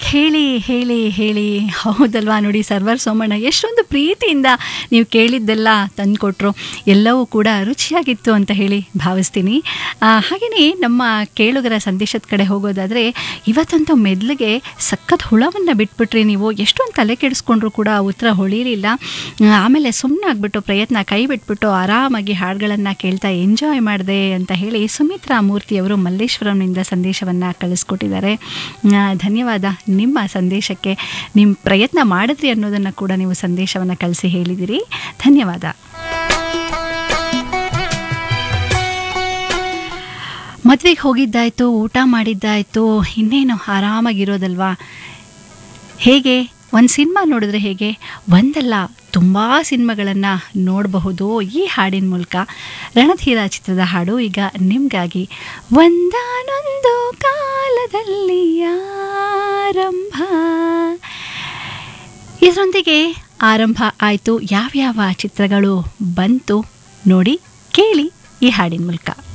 ಹೇಳಿ ಹೇಳಿ ಹೇಳಿ ಹೌದಲ್ವಾ ನೋಡಿ ಸರ್ವರ್ ಸೋಮಣ್ಣ ಎಷ್ಟೊಂದು ಪ್ರೀತಿಯಿಂದ ನೀವು ಕೇಳಿದ್ದೆಲ್ಲ ತಂದುಕೊಟ್ರು ಎಲ್ಲವೂ ಕೂಡ ರುಚಿಯಾಗಿತ್ತು ಅಂತ ಹೇಳಿ ಭಾವಿಸ್ತೀನಿ ಹಾಗೆಯೇ ನಮ್ಮ ಕೇಳುಗರ ಸಂದೇಶದ ಕಡೆ ಹೋಗೋದಾದರೆ ಇವತ್ತಂತೂ ಮೆದ್ಲಿಗೆ ಸಖತ್ ಹುಳವನ್ನು ಬಿಟ್ಬಿಟ್ರಿ ನೀವು ಎಷ್ಟೊಂದು ತಲೆ ಕೆಡಿಸ್ಕೊಂಡ್ರು ಕೂಡ ಉತ್ತರ ಹೊಳಿಲಿಲ್ಲ ಆಮೇಲೆ ಸುಮ್ಮನೆ ಆಗ್ಬಿಟ್ಟು ಪ್ರಯತ್ನ ಕೈ ಬಿಟ್ಬಿಟ್ಟು ಆರಾಮಾಗಿ ಹಾಡುಗಳನ್ನು ಕೇಳ್ತಾ ಎಂಜಾಯ್ ಮಾಡಿದೆ ಅಂತ ಹೇಳಿ ಸುಮಿತ್ರಾ ಮೂರ್ತಿಯವರು ಮಲ್ಲೇಶ್ವರಂನಿಂದ ಸಂದೇಶವನ್ನು ಕಳಿಸ್ಕೊಟ್ಟಿದ್ದಾರೆ ಆ, ಧನ್ಯವಾದ ನಿಮ್ಮ ಸಂದೇಶಕ್ಕೆ ನಿಮ್ಮ ಪ್ರಯತ್ನ ಮಾಡಿದ್ರಿ ಅನ್ನೋದನ್ನು ಕೂಡ ನೀವು ಸಂದೇಶವನ್ನು ಕಳಿಸಿ ಹೇಳಿದಿರಿ ಧನ್ಯವಾದ ಮದುವೆಗೆ ಹೋಗಿದ್ದಾಯ್ತು ಊಟ ಮಾಡಿದ್ದಾಯ್ತು ಇನ್ನೇನು ಆರಾಮಾಗಿರೋದಲ್ವಾ ಹೇಗೆ ಒಂದು ಸಿನಿಮಾ ನೋಡಿದ್ರೆ ಹೇಗೆ ಒಂದಲ್ಲ ತುಂಬ ಸಿನಿಮಾಗಳನ್ನು ನೋಡಬಹುದು ಈ ಹಾಡಿನ ಮೂಲಕ ರಣಧೀರ ಚಿತ್ರದ ಹಾಡು ಈಗ ನಿಮಗಾಗಿ ಒಂದಾನೊಂದು ಕಾಲದಲ್ಲಿ ಆರಂಭ ಇದರೊಂದಿಗೆ ಆರಂಭ ಆಯಿತು ಯಾವ್ಯಾವ ಚಿತ್ರಗಳು ಬಂತು ನೋಡಿ ಕೇಳಿ ಈ ಹಾಡಿನ ಮೂಲಕ